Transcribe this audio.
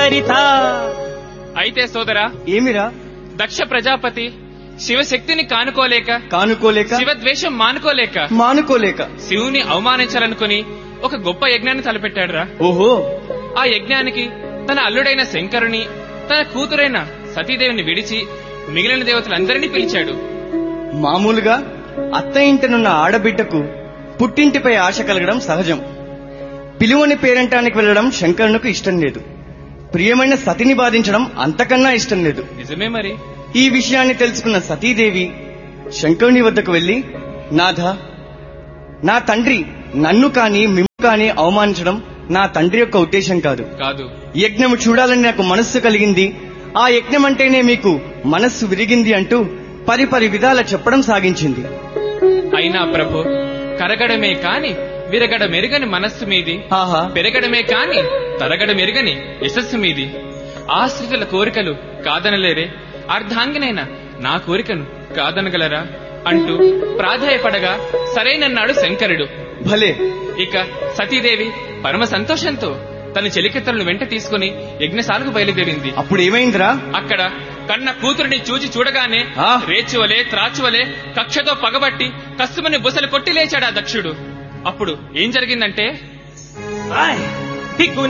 చరిత అయితే సోదరా ఏమిరా దక్ష ప్రజాపతి శివశక్తిని కానుకోలేక కానుకోలేక శివద్వేషం మానుకోలేక మానుకోలేక శివుని అవమానించాలనుకుని ఒక గొప్ప యజ్ఞాన్ని తలపెట్టాడురా ఓహో ఆ యజ్ఞానికి తన అల్లుడైన శంకరుని తన కూతురైన సతీదేవిని విడిచి మిగిలిన దేవతలందరినీ పిలిచాడు మామూలుగా అత్త ఇంటనున్న ఆడబిడ్డకు పుట్టింటిపై ఆశ కలగడం సహజం పిలువని పేరంటానికి వెళ్లడం శంకరునికి ఇష్టం లేదు ప్రియమైన సతిని బాధించడం అంతకన్నా ఇష్టం లేదు నిజమే మరి ఈ విషయాన్ని తెలుసుకున్న సతీదేవి శంకరుని వద్దకు వెళ్లి నాథ నా తండ్రి నన్ను కాని మిమ్ము కాని అవమానించడం నా తండ్రి యొక్క ఉద్దేశం కాదు కాదు యజ్ఞము చూడాలని నాకు మనస్సు కలిగింది ఆ యజ్ఞం అంటేనే మీకు మనస్సు విరిగింది అంటూ పరిపరి విధాల చెప్పడం సాగించింది అయినా ప్రభు కరగడమే కాని విరగడ మెరుగని మనస్సు మీది ఆహా పెరగడమే కాని తరగడ మెరుగని యశస్సు మీది ఆశ్రితుల కోరికలు కాదనలేరే అర్ధాంగినైన నా కోరికను కాదనగలరా అంటూ ప్రాధాయపడగా సరైనన్నాడు శంకరుడు భలే ఇక సతీదేవి పరమ సంతోషంతో తన చెలికెత్తలను వెంట తీసుకుని యజ్ఞశాలకు బయలుదేరింది అప్పుడు ఏమైందిరా అక్కడ కన్న కూతురిని చూచి చూడగానే ఆ. రేచువలే త్రాచువలే కక్షతో పగబట్టి కస్తుమని బుసలు కొట్టి లేచాడు ఆ దక్షుడు అప్పుడు ఏం జరిగిందంటే దిక్కు